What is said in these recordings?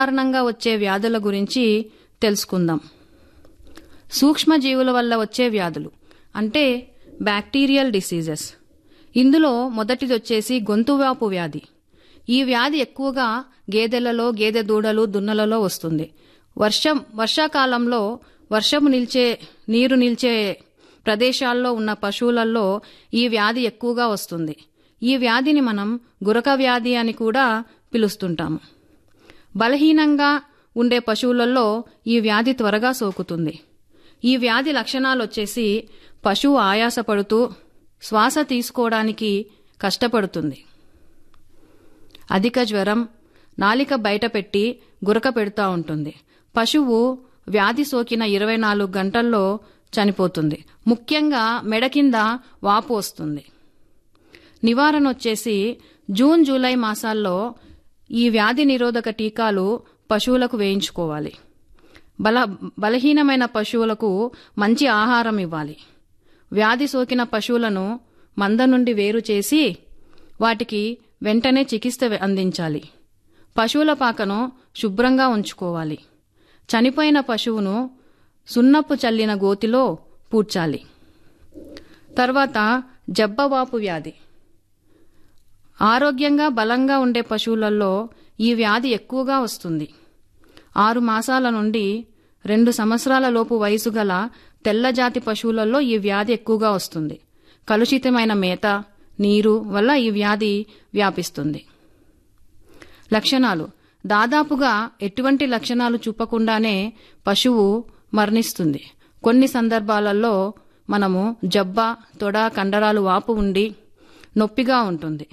కారణంగా వచ్చే వ్యాధుల గురించి తెలుసుకుందాం సూక్ష్మజీవుల వల్ల వచ్చే వ్యాధులు అంటే బ్యాక్టీరియల్ డిసీజెస్ ఇందులో మొదటిది వచ్చేసి గొంతువాపు వ్యాధి ఈ వ్యాధి ఎక్కువగా గేదెలలో గేదె దూడలు దున్నలలో వస్తుంది వర్షం వర్షాకాలంలో వర్షము నిల్చే నీరు నిల్చే ప్రదేశాల్లో ఉన్న పశువులలో ఈ వ్యాధి ఎక్కువగా వస్తుంది ఈ వ్యాధిని మనం గురక వ్యాధి అని కూడా పిలుస్తుంటాము బలహీనంగా ఉండే పశువులలో ఈ వ్యాధి త్వరగా సోకుతుంది ఈ వ్యాధి లక్షణాలు వచ్చేసి పశువు ఆయాసపడుతూ శ్వాస తీసుకోవడానికి కష్టపడుతుంది అధిక జ్వరం నాలిక బయటపెట్టి గురక పెడుతూ ఉంటుంది పశువు వ్యాధి సోకిన ఇరవై నాలుగు గంటల్లో చనిపోతుంది ముఖ్యంగా మెడ కింద వాపు వస్తుంది నివారణ వచ్చేసి జూన్ జూలై మాసాల్లో ఈ వ్యాధి నిరోధక టీకాలు పశువులకు వేయించుకోవాలి బల బలహీనమైన పశువులకు మంచి ఆహారం ఇవ్వాలి వ్యాధి సోకిన పశువులను మంద నుండి వేరు చేసి వాటికి వెంటనే చికిత్స అందించాలి పశువుల పాకను శుభ్రంగా ఉంచుకోవాలి చనిపోయిన పశువును సున్నపు చల్లిన గోతిలో పూడ్చాలి తర్వాత జబ్బవాపు వ్యాధి ఆరోగ్యంగా బలంగా ఉండే పశువులలో ఈ వ్యాధి ఎక్కువగా వస్తుంది ఆరు మాసాల నుండి రెండు సంవత్సరాల లోపు వయసు గల తెల్లజాతి పశువులలో ఈ వ్యాధి ఎక్కువగా వస్తుంది కలుషితమైన మేత నీరు వల్ల ఈ వ్యాధి వ్యాపిస్తుంది లక్షణాలు దాదాపుగా ఎటువంటి లక్షణాలు చూపకుండానే పశువు మరణిస్తుంది కొన్ని సందర్భాలలో మనము జబ్బ తొడ కండరాలు వాపు ఉండి నొప్పిగా ఉంటుంది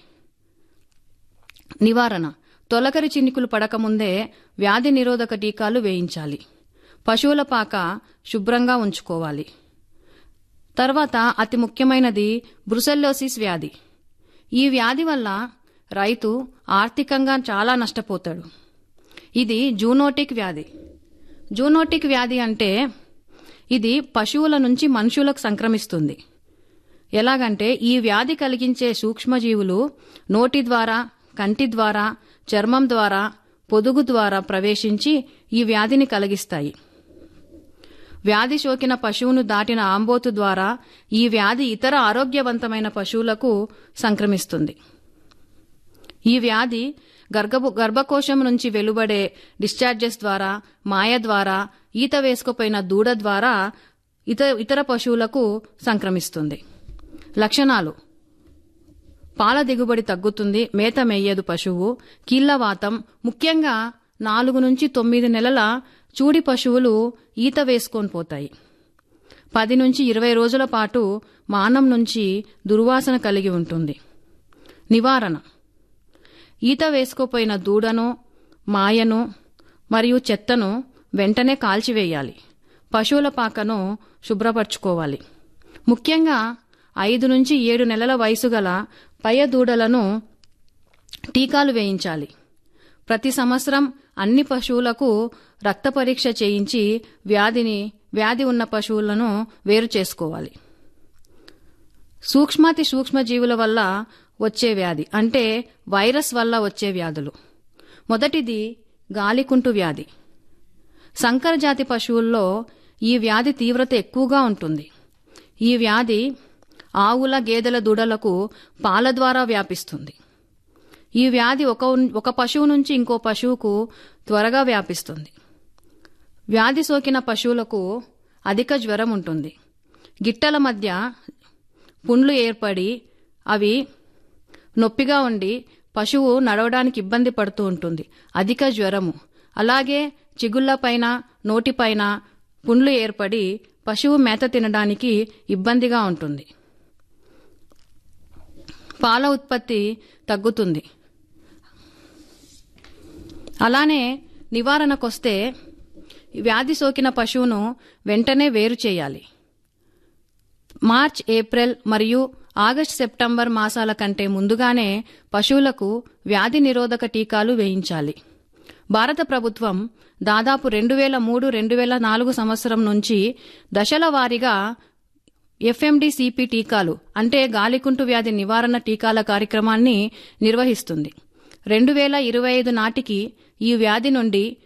నివారణ తొలకరి చినుకులు పడకముందే వ్యాధి నిరోధక టీకాలు వేయించాలి పశువుల పాక శుభ్రంగా ఉంచుకోవాలి తర్వాత అతి ముఖ్యమైనది బ్రుసెల్లోసిస్ వ్యాధి ఈ వ్యాధి వల్ల రైతు ఆర్థికంగా చాలా నష్టపోతాడు ఇది జూనోటిక్ వ్యాధి జూనోటిక్ వ్యాధి అంటే ఇది పశువుల నుంచి మనుషులకు సంక్రమిస్తుంది ఎలాగంటే ఈ వ్యాధి కలిగించే సూక్ష్మజీవులు నోటి ద్వారా కంటి ద్వారా చర్మం ద్వారా పొదుగు ద్వారా ప్రవేశించి ఈ వ్యాధిని కలిగిస్తాయి వ్యాధి సోకిన పశువును దాటిన ఆంబోతు ద్వారా ఈ వ్యాధి ఇతర ఆరోగ్యవంతమైన పశువులకు సంక్రమిస్తుంది ఈ వ్యాధి గర్భ గర్భకోశం నుంచి వెలువడే డిశ్చార్జెస్ ద్వారా మాయ ద్వారా ఈత వేసుకుపోయిన దూడ ద్వారా ఇతర ఇతర పశువులకు సంక్రమిస్తుంది లక్షణాలు పాల దిగుబడి తగ్గుతుంది మేత మేయదు పశువు కీళ్లవాతం ముఖ్యంగా నాలుగు నుంచి తొమ్మిది నెలల చూడి పశువులు ఈత వేసుకొని పోతాయి పది నుంచి ఇరవై రోజుల పాటు మానం నుంచి దుర్వాసన కలిగి ఉంటుంది నివారణ ఈత వేసుకోపోయిన దూడను మాయను మరియు చెత్తను వెంటనే కాల్చివేయాలి పశువుల పాకను శుభ్రపరచుకోవాలి ముఖ్యంగా ఐదు నుంచి ఏడు నెలల వయసు గల పయ దూడలను టీకాలు వేయించాలి ప్రతి సంవత్సరం అన్ని పశువులకు రక్త పరీక్ష చేయించి వ్యాధిని వ్యాధి ఉన్న పశువులను వేరు చేసుకోవాలి సూక్ష్మాతి సూక్ష్మజీవుల వల్ల వచ్చే వ్యాధి అంటే వైరస్ వల్ల వచ్చే వ్యాధులు మొదటిది గాలికుంటు వ్యాధి సంకరజాతి పశువుల్లో ఈ వ్యాధి తీవ్రత ఎక్కువగా ఉంటుంది ఈ వ్యాధి ఆవుల గేదెల దూడలకు పాల ద్వారా వ్యాపిస్తుంది ఈ వ్యాధి ఒక ఒక పశువు నుంచి ఇంకో పశువుకు త్వరగా వ్యాపిస్తుంది వ్యాధి సోకిన పశువులకు అధిక జ్వరం ఉంటుంది గిట్టల మధ్య పుండ్లు ఏర్పడి అవి నొప్పిగా ఉండి పశువు నడవడానికి ఇబ్బంది పడుతూ ఉంటుంది అధిక జ్వరము అలాగే చిగుళ్లపైన నోటిపైన పుండ్లు ఏర్పడి పశువు మేత తినడానికి ఇబ్బందిగా ఉంటుంది పాల ఉత్పత్తి తగ్గుతుంది అలానే నివారణకొస్తే వ్యాధి సోకిన పశువును వెంటనే వేరు చేయాలి మార్చ్ ఏప్రిల్ మరియు ఆగస్టు సెప్టెంబర్ మాసాల కంటే ముందుగానే పశువులకు వ్యాధి నిరోధక టీకాలు వేయించాలి భారత ప్రభుత్వం దాదాపు రెండు వేల మూడు రెండు వేల నాలుగు సంవత్సరం నుంచి దశల వారీగా ఎఫ్ఎండిసిపి టీకాలు అంటే గాలికుంటు వ్యాధి నివారణ టీకాల కార్యక్రమాన్ని నిర్వహిస్తుంది రెండు వేల ఇరవై ఐదు నాటికి ఈ వ్యాధి నుండి